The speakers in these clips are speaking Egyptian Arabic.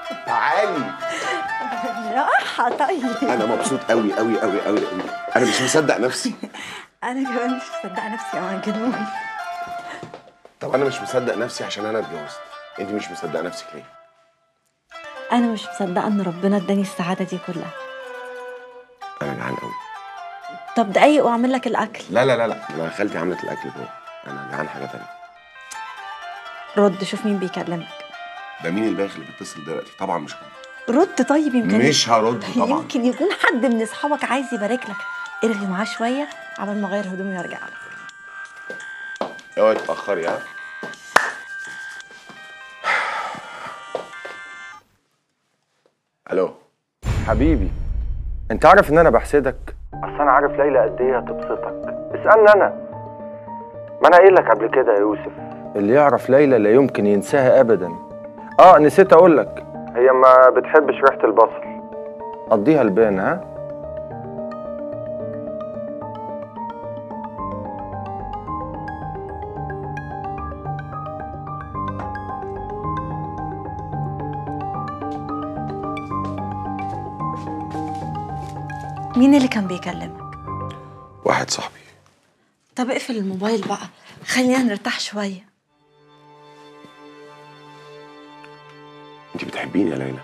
تعالي راحة طيب انا مبسوط قوي قوي قوي قوي قوي انا مش مصدق نفسي أنا كمان مش مصدقة نفسي يا مجنون طب انا مش مصدق نفسي عشان انا اتجوزت انت مش مصدقه نفسك ليه أنا مش مصدقة إن ربنا اداني السعادة دي كلها انا جعان قوي طب دقايق وأعمل لك الأكل لا لا لا لا انا خالتي عملت الاكل جوه انا جعان حاجه تانية رد شوف مين بيكلمك ده مين الباخ اللي بيتصل دلوقتي طبعا مش هو رد طيب يمكن مش هرد طبعا يمكن يكون حد من أصحابك عايز يبارك لك ارغي معاه شوية عبال ما أغير هدومي وأرجع لك اوعي تتاخري ها الو حبيبي انت عارف ان انا بحسدك اصل انا عارف ليلى قد ايه هتبسطك اسالني انا ما انا قايل لك قبل كده يا يوسف اللي يعرف ليلى لا يمكن ينساها ابدا اه نسيت اقول لك هي ما بتحبش ريحه البصل قضيها البان ها مين اللي كان بيكلمك؟ واحد صاحبي طب اقفل الموبايل بقى خلينا نرتاح شوية انت بتحبيني يا ليلى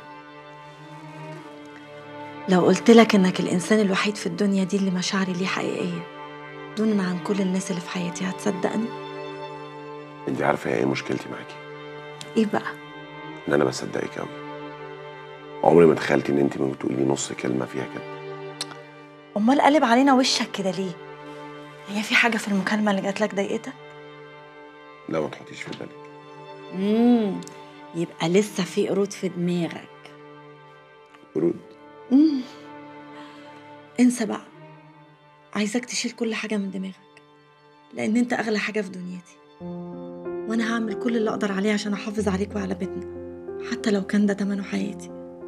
لو قلت لك انك الانسان الوحيد في الدنيا دي اللي مشاعري ليه حقيقيه دونا عن كل الناس اللي في حياتي هتصدقني انت عارفه هي ايه مشكلتي معاكي ايه بقى ان انا بصدقك قوي عمري ما تخيلت ان انت ممكن تقولي نص كلمه فيها كده امال قلب علينا وشك كده ليه هي في حاجه في المكالمه اللي جات لك ضايقتك لا ما تحطيش في بالك امم يبقى لسه في قرود في دماغك برود امم انسى بقى عايزاك تشيل كل حاجه من دماغك لان انت اغلى حاجه في دنيتي وانا هعمل كل اللي اقدر عليه عشان احافظ عليك وعلى بيتنا حتى لو كان ده تمنه حياتي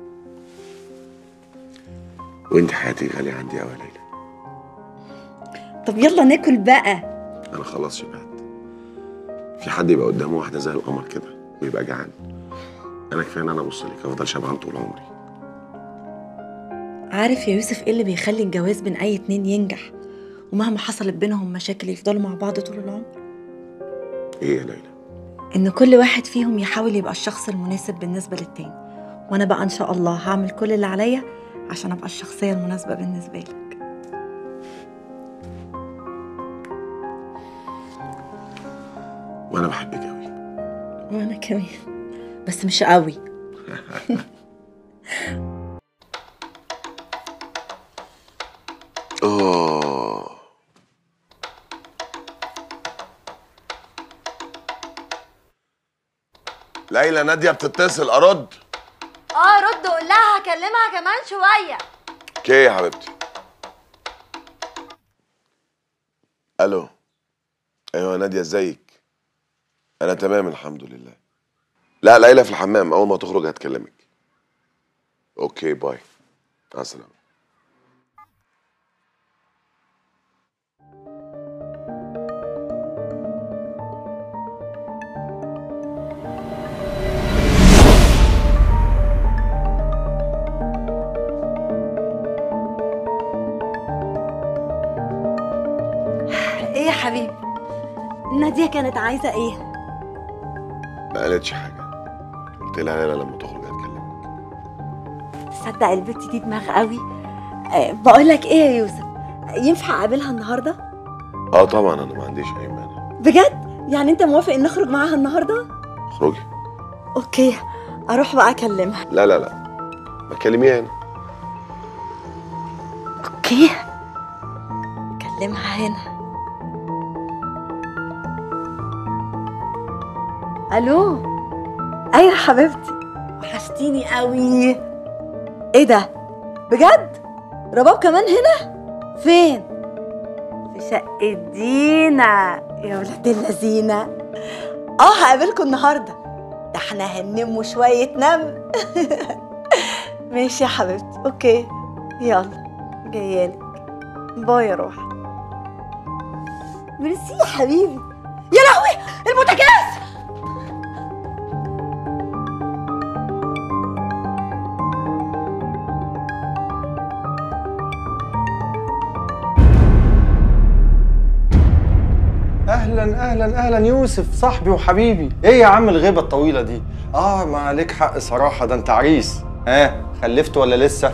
وانت حياتي غاليه عندي قوي يا ليلى طب يلا ناكل بقى انا خلاص شبعت في حد يبقى قدامه واحده زي القمر كده ويبقى جعان انا كفايه ان انا ابص لك افضل شبعان طول عمري عارف يا يوسف ايه اللي بيخلي الجواز بين اي اتنين ينجح ومهما حصلت بينهم مشاكل يفضلوا مع بعض طول العمر ايه يا ليلى ان كل واحد فيهم يحاول يبقى الشخص المناسب بالنسبه للتاني وانا بقى ان شاء الله هعمل كل اللي عليا عشان ابقى الشخصيه المناسبه بالنسبه لك وانا بحبك قوي وانا كمان بس مش قوي اه ليلى ناديه بتتصل ارد اه رد وقول لها هكلمها كمان شويه اوكي يا حبيبتي الو ايوه ناديه ازيك انا تمام الحمد لله لا ليلى في الحمام اول ما تخرج هتكلمك اوكي باي مع السلامه ايه يا حبيبي ناديه كانت عايزه ايه ما قالتش حاجه قلت لها ليلى لما تخرج هتكلمك تصدق البت دي دماغ قوي أه بقول لك ايه يا يوسف ينفع اقابلها النهارده اه طبعا انا ما عنديش اي مانع بجد يعني انت موافق ان نخرج معاها النهارده اخرجي اوكي اروح بقى اكلمها لا لا لا ما تكلميها هنا اوكي اكلمها هنا الو ايوه يا حبيبتي وحشتيني قوي ايه ده بجد رباب كمان هنا فين في شقة دينا يا ولاد اللذينة اه هقابلكم النهارده ده احنا هننموا شوية نم ماشي يا حبيبتي اوكي يلا جايالك باي يا روحي ميرسي يا حبيبي يا لهوي البوتاجاز اهلا اهلا اهلا يوسف صاحبي وحبيبي ايه يا عم الغيبه الطويله دي اه ما عليك حق صراحه ده انت عريس ها آه خلفت ولا لسه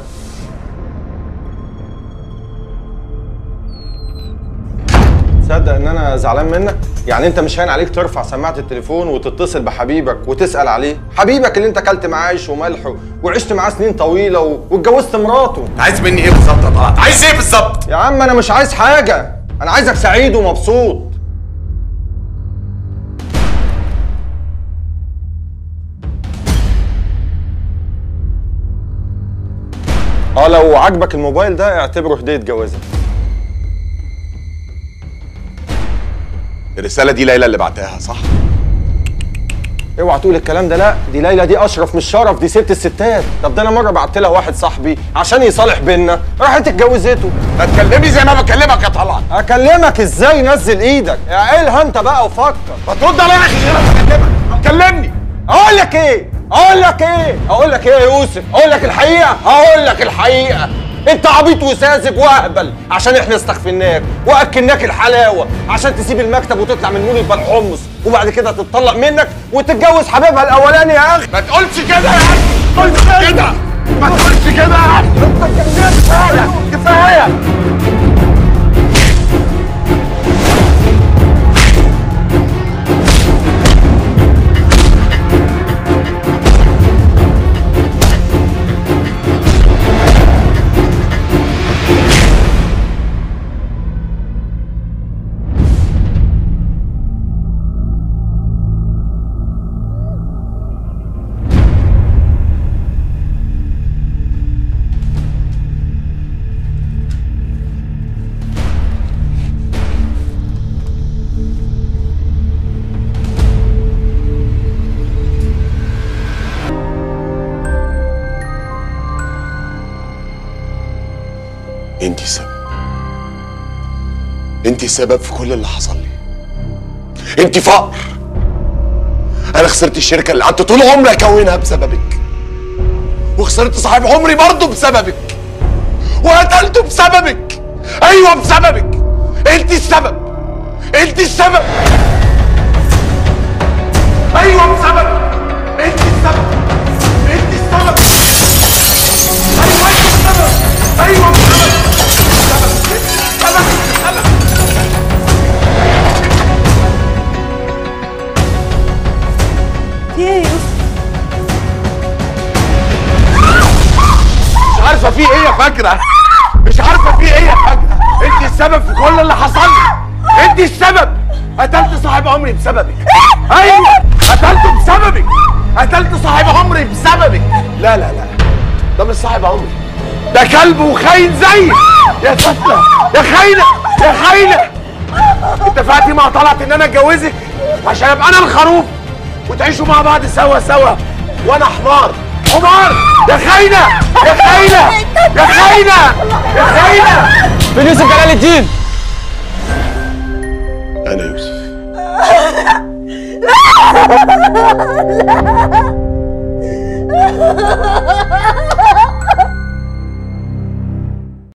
تصدق ان انا زعلان منك يعني انت مش هين عليك ترفع سماعه التليفون وتتصل بحبيبك وتسال عليه حبيبك اللي انت اكلت معاه عيش وملح وعشت معاه سنين طويله و... واتجوزت مراته عايز مني ايه بالظبط يا طلعت عايز ايه بالظبط يا عم انا مش عايز حاجه انا عايزك سعيد ومبسوط اه لو عجبك الموبايل ده اعتبره هديه جوازك الرساله دي ليلى اللي بعتها صح اوعى تقول الكلام ده لا دي ليلى دي اشرف مش شرف دي ست الستات طب ده انا مره بعت لها واحد صاحبي عشان يصالح بينا راحت اتجوزته ما تكلمني زي ما بكلمك يا طلعت اكلمك ازاي نزل ايدك اعقلها انت بقى وفكر ما ترد عليا يا اخي انا بكلمك كلمني اقول لك ايه اقول لك ايه اقول لك ايه يا يوسف اقول لك الحقيقه اقول لك الحقيقه انت عبيط وساذج واهبل عشان احنا استغفلناك واكلناك الحلاوه عشان تسيب المكتب وتطلع من مول يبقى الحمص وبعد كده تتطلق منك وتتجوز حبيبها الاولاني يا اخي ما تقولش كده يا اخي ما تقولش كده ما تقولش كده يا اخي كفايه كفايه انت السبب انت السبب في كل اللي حصل لي انت فقر انا خسرت الشركه اللي قعدت طول عمري اكونها بسببك وخسرت صاحب عمري برضه بسببك وقتلته بسببك ايوه بسببك انت السبب انت السبب ايوه بسببك انت السبب انت السبب ايوه انت السبب ايوه بسببك السبب السبب في ايه يا يوسف مش عارفه في ايه يا فاكره مش عارفه في ايه يا فاكره انت السبب في كل اللي حصل لي انت السبب قتلت صاحب عمري بسببك ايوه قتلته بسببك قتلت صاحب عمري بسببك لا لا لا ده مش صاحب عمري ده كلب وخاين زيك يا سفلة يا خاينة يا خاينة اتفقتي مع طلعت ان انا اتجوزك عشان ابقى انا الخروف وتعيشوا مع بعض سوا سوا وانا حمار حمار يا خاينة يا خاينة يا خاينة يا خاينة فين يوسف جلال الدين انا يوسف